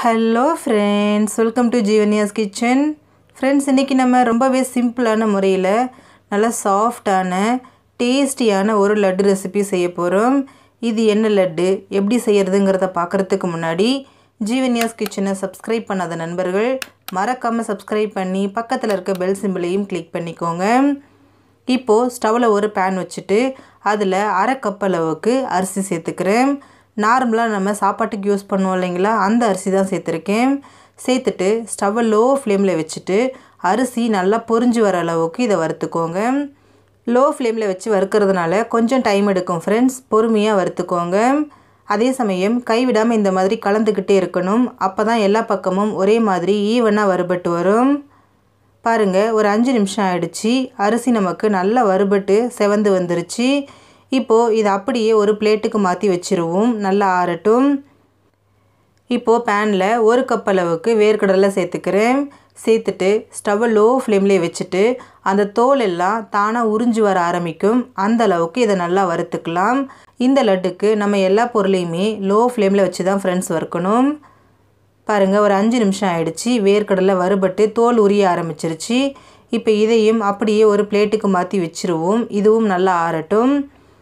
hello friends welcome to Jeevaniya's kitchen friends இன்றைக்கி நம்ம ரொம்பவே சிம்பிளான முறையில் நல்லா சாஃப்டான டேஸ்டியான ஒரு லட்டு ரெசிபி செய்ய போகிறோம் இது என்ன லட்டு எப்படி செய்கிறதுங்கிறத பார்க்குறதுக்கு முன்னாடி ஜீவனியாஸ் கிச்சனை சப்ஸ்கிரைப் பண்ணாத நண்பர்கள் மறக்காமல் சப்ஸ்கிரைப் பண்ணி பக்கத்தில் இருக்க பெல் சிம்பிளையும் கிளிக் பண்ணிக்கோங்க இப்போது ஸ்டவ்வில் ஒரு பேன் வச்சுட்டு அதில் அரை கப் அளவுக்கு அரிசி சேர்த்துக்கிறேன் நார்மலாக நம்ம சாப்பாட்டுக்கு யூஸ் பண்ணுவோம் இல்லைங்களா அந்த அரிசி தான் சேர்த்துருக்கேன் சேர்த்துட்டு ஸ்டவ்வை லோ ஃப்ளேமில் வச்சுட்டு அரிசி நல்லா பொரிஞ்சு வர அளவுக்கு இதை வறுத்துக்கோங்க லோ ஃப்ளேமில் வச்சு வறுக்கிறதுனால கொஞ்சம் டைம் எடுக்கும் ஃப்ரெண்ட்ஸ் பொறுமையாக வறுத்துக்கோங்க அதே சமயம் கைவிடாமல் இந்த மாதிரி கலந்துக்கிட்டே இருக்கணும் அப்போ தான் எல்லா பக்கமும் ஒரே மாதிரி ஈவனாக வறுபட்டு வரும் பாருங்கள் ஒரு அஞ்சு நிமிஷம் ஆயிடுச்சு அரிசி நமக்கு நல்லா வறுபட்டு செவந்து வந்துருச்சு இப்போது இதை அப்படியே ஒரு பிளேட்டுக்கு மாற்றி வச்சுருவோம் நல்லா ஆறட்டும் இப்போது பேனில் ஒரு கப் அளவுக்கு வேர்க்கடலை சேர்த்துக்கிறேன் சேர்த்துட்டு ஸ்டவ்வை லோ ஃப்ளேம்லேயே வச்சுட்டு அந்த தோல் எல்லாம் தானாக உறிஞ்சி வர ஆரம்பிக்கும் அந்த அளவுக்கு இதை நல்லா வறுத்துக்கலாம் இந்த லட்டுக்கு நம்ம எல்லா பொருளையுமே லோ ஃப்ளேமில் வச்சு தான் ஃப்ரெண்ட்ஸ் வறுக்கணும் பாருங்கள் ஒரு அஞ்சு நிமிஷம் ஆயிடுச்சு வேர்க்கடலை வறுபட்டு தோல் உரிய ஆரம்பிச்சிருச்சு இப்போ இதையும் அப்படியே ஒரு பிளேட்டுக்கு மாற்றி வச்சுருவோம் இதுவும் நல்லா ஆறட்டும்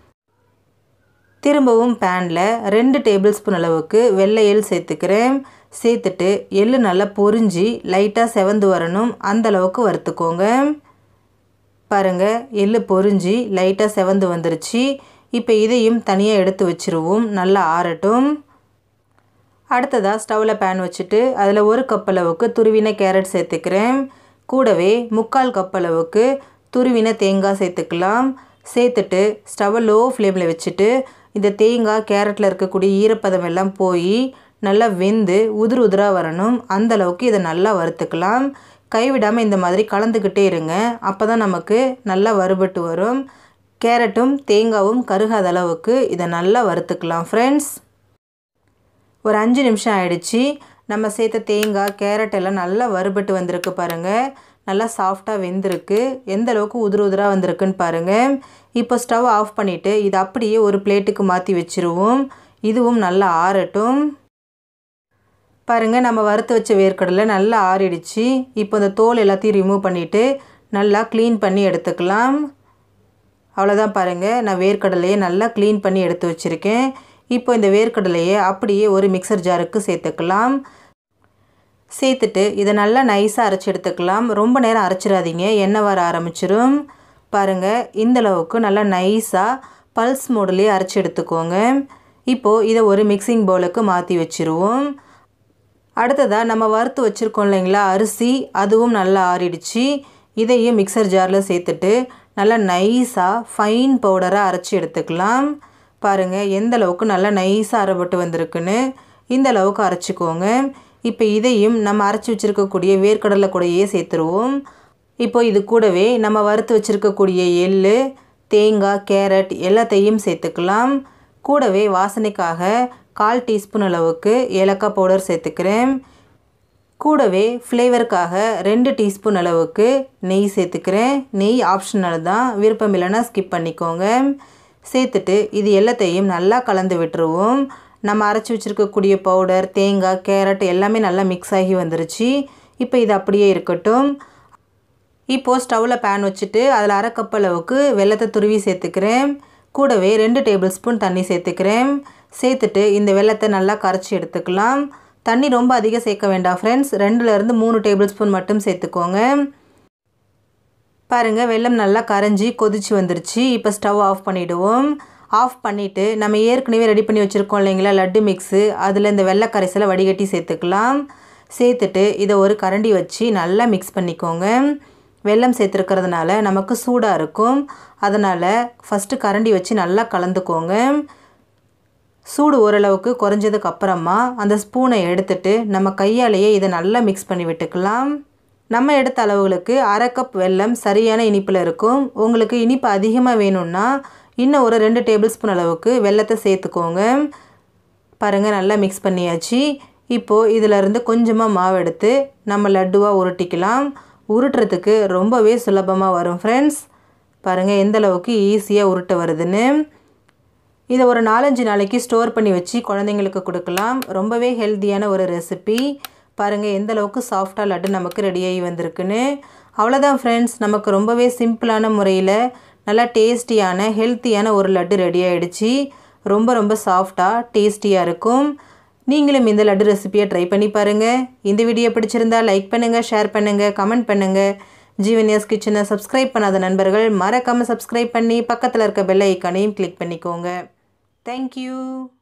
திரும்பவும் பேனில் ரெண்டு டேபிள் ஸ்பூன் அளவுக்கு வெள்ளை எள் சேர்த்துக்கிறேன் சேர்த்துட்டு எள் நல்லா பொரிஞ்சு லைட்டாக செவந்து வரணும் அந்த அளவுக்கு வறுத்துக்கோங்க பாருங்கள் எள் பொரிஞ்சு லைட்டாக செவந்து வந்துருச்சு இப்போ இதையும் தனியாக எடுத்து வச்சுருவோம் நல்லா ஆறட்டும் அடுத்ததாக ஸ்டவ்வில் பேன் வச்சுட்டு அதில் ஒரு கப் அளவுக்கு துருவின கேரட் சேர்த்துக்கிறேன் கூடவே முக்கால் கப் அளவுக்கு துருவின தேங்காய் சேர்த்துக்கலாம் சேர்த்துட்டு ஸ்டவ்வை லோ ஃப்ளேமில் வச்சுட்டு இந்த தேங்காய் கேரட்டில் இருக்கக்கூடிய ஈரப்பதம் எல்லாம் போய் நல்லா வெந்து உதிர் உதிராக வரணும் அந்த அளவுக்கு இதை நல்லா வறுத்துக்கலாம் கைவிடாமல் இந்த மாதிரி கலந்துக்கிட்டே இருங்க அப்போ தான் நமக்கு நல்லா வறுபட்டு வரும் கேரட்டும் தேங்காவும் கருகாத அளவுக்கு இதை நல்லா வறுத்துக்கலாம் ஃப்ரெண்ட்ஸ் ஒரு அஞ்சு நிமிஷம் ஆயிடுச்சு நம்ம சேர்த்த தேங்காய் கேரட் எல்லாம் நல்லா வறுபட்டு வந்திருக்கு பாருங்கள் நல்லா சாஃப்டாக வெந்திருக்கு எந்த அளவுக்கு உதிர உதிராக வந்திருக்குன்னு பாருங்கள் இப்போ ஸ்டவ் ஆஃப் பண்ணிவிட்டு இது அப்படியே ஒரு பிளேட்டுக்கு மாற்றி வச்சுருவோம் இதுவும் நல்லா ஆறட்டும் பாருங்கள் நம்ம வறுத்து வச்ச வேர்க்கடலை நல்லா ஆறிடுச்சு இப்போ இந்த தோல் எல்லாத்தையும் ரிமூவ் பண்ணிவிட்டு நல்லா க்ளீன் பண்ணி எடுத்துக்கலாம் அவ்வளோதான் பாருங்கள் நான் வேர்க்கடலையை நல்லா க்ளீன் பண்ணி எடுத்து வச்சுருக்கேன் இப்போ இந்த வேர்க்கடலையை அப்படியே ஒரு மிக்சர் ஜாருக்கு சேர்த்துக்கலாம் சேர்த்துட்டு இதை நல்லா நைஸாக அரைச்சி எடுத்துக்கலாம் ரொம்ப நேரம் அரைச்சிடாதீங்க எண்ணெய் வர ஆரம்பிச்சிரும் பாருங்கள் இந்தளவுக்கு நல்லா நைஸாக பல்ஸ் மோட்லேயே அரைச்சி எடுத்துக்கோங்க இப்போது இதை ஒரு மிக்சிங் பவுலுக்கு மாற்றி வச்சுருவோம் அடுத்ததாக நம்ம வறுத்து வச்சுருக்கோம் இல்லைங்களா அரிசி அதுவும் நல்லா ஆறிடுச்சு இதையும் மிக்சர் ஜாரில் சேர்த்துட்டு நல்லா நைஸாக ஃபைன் பவுடராக அரைச்சி எடுத்துக்கலாம் பாருங்கள் எந்த அளவுக்கு நல்லா நைஸாக அரைப்பட்டு வந்திருக்குன்னு இந்த அளவுக்கு அரைச்சிக்கோங்க இப்போ இதையும் நம்ம அரைச்சி வச்சுருக்கக்கூடிய வேர்க்கடலை கூடயே சேர்த்துருவோம் இப்போ இது கூடவே நம்ம வறுத்து வச்சுருக்கக்கூடிய எள் தேங்காய் கேரட் எல்லாத்தையும் சேர்த்துக்கலாம் கூடவே வாசனைக்காக கால் டீஸ்பூன் அளவுக்கு ஏலக்காய் பவுடர் சேர்த்துக்கிறேன் கூடவே ஃப்ளேவருக்காக ரெண்டு டீஸ்பூன் அளவுக்கு நெய் சேர்த்துக்கிறேன் நெய் ஆப்ஷனல் தான் விருப்பம் இல்லைன்னா ஸ்கிப் பண்ணிக்கோங்க சேர்த்துட்டு இது எல்லாத்தையும் நல்லா கலந்து விட்டுருவோம் நம்ம அரைச்சி வச்சுருக்கக்கூடிய பவுடர் தேங்காய் கேரட் எல்லாமே நல்லா மிக்ஸ் ஆகி வந்துருச்சு இப்போ இது அப்படியே இருக்கட்டும் இப்போது ஸ்டவ்வில் பேன் வச்சுட்டு அதில் அரை கப் அளவுக்கு வெள்ளத்தை துருவி சேர்த்துக்கிறேன் கூடவே ரெண்டு டேபிள் ஸ்பூன் தண்ணி சேர்த்துக்கிறேன் சேர்த்துட்டு இந்த வெள்ளத்தை நல்லா கரைச்சி எடுத்துக்கலாம் தண்ணி ரொம்ப அதிகம் சேர்க்க வேண்டாம் ஃப்ரெண்ட்ஸ் ரெண்டுலேருந்து மூணு டேபிள் ஸ்பூன் மட்டும் சேர்த்துக்கோங்க பாருங்கள் வெள்ளம் நல்லா கரைஞ்சி கொதிச்சு வந்துருச்சு இப்போ ஸ்டவ் ஆஃப் பண்ணிவிடுவோம் ஆஃப் பண்ணிவிட்டு நம்ம ஏற்கனவே ரெடி பண்ணி வச்சுருக்கோம் இல்லைங்களா லட்டு மிக்ஸு அதில் இந்த வெள்ளை கரைசலை வடிகட்டி சேர்த்துக்கலாம் சேர்த்துட்டு இதை ஒரு கரண்டி வச்சு நல்லா மிக்ஸ் பண்ணிக்கோங்க வெல்லம் சேர்த்துருக்கிறதுனால நமக்கு சூடாக இருக்கும் அதனால் ஃபஸ்ட்டு கரண்டி வச்சு நல்லா கலந்துக்கோங்க சூடு ஓரளவுக்கு குறைஞ்சதுக்கு அப்புறமா அந்த ஸ்பூனை எடுத்துட்டு நம்ம கையாலேயே இதை நல்லா மிக்ஸ் பண்ணி விட்டுக்கலாம் நம்ம எடுத்த அளவுகளுக்கு அரை கப் வெல்லம் சரியான இனிப்பில் இருக்கும் உங்களுக்கு இனிப்பு அதிகமாக வேணும்னா இன்னும் ஒரு ரெண்டு டேபிள் ஸ்பூன் அளவுக்கு வெல்லத்தை சேர்த்துக்கோங்க பாருங்கள் நல்லா மிக்ஸ் பண்ணியாச்சு இப்போது இதிலருந்து கொஞ்சமாக மாவு எடுத்து நம்ம லட்டுவாக உருட்டிக்கலாம் உருட்டுறதுக்கு ரொம்பவே சுலபமாக வரும் ஃப்ரெண்ட்ஸ் பாருங்கள் எந்த அளவுக்கு ஈஸியாக உருட்ட வருதுன்னு இதை ஒரு நாலஞ்சு நாளைக்கு ஸ்டோர் பண்ணி வச்சு குழந்தைங்களுக்கு கொடுக்கலாம் ரொம்பவே ஹெல்த்தியான ஒரு ரெசிபி பாருங்கள் எந்த அளவுக்கு சாஃப்டாக லட்டு நமக்கு ரெடியாகி வந்திருக்குன்னு அவ்வளோதான் ஃப்ரெண்ட்ஸ் நமக்கு ரொம்பவே சிம்பிளான முறையில் நல்லா டேஸ்டியான ஹெல்த்தியான ஒரு லட்டு ரெடி ஆகிடுச்சு ரொம்ப ரொம்ப சாஃப்டாக டேஸ்டியாக இருக்கும் நீங்களும் இந்த லட்டு ரெசிபியை ட்ரை பண்ணி பாருங்கள் இந்த வீடியோ பிடிச்சிருந்தா லைக் பண்ணுங்கள் ஷேர் பண்ணுங்கள் கமெண்ட் பண்ணுங்கள் ஜீவன்யாஸ் கிச்சனை சப்ஸ்கிரைப் பண்ணாத நண்பர்கள் மறக்காமல் சப்ஸ்கிரைப் பண்ணி பக்கத்தில் இருக்க பெல் ஐக்கானையும் கிளிக் பண்ணிக்கோங்க தேங்க்யூ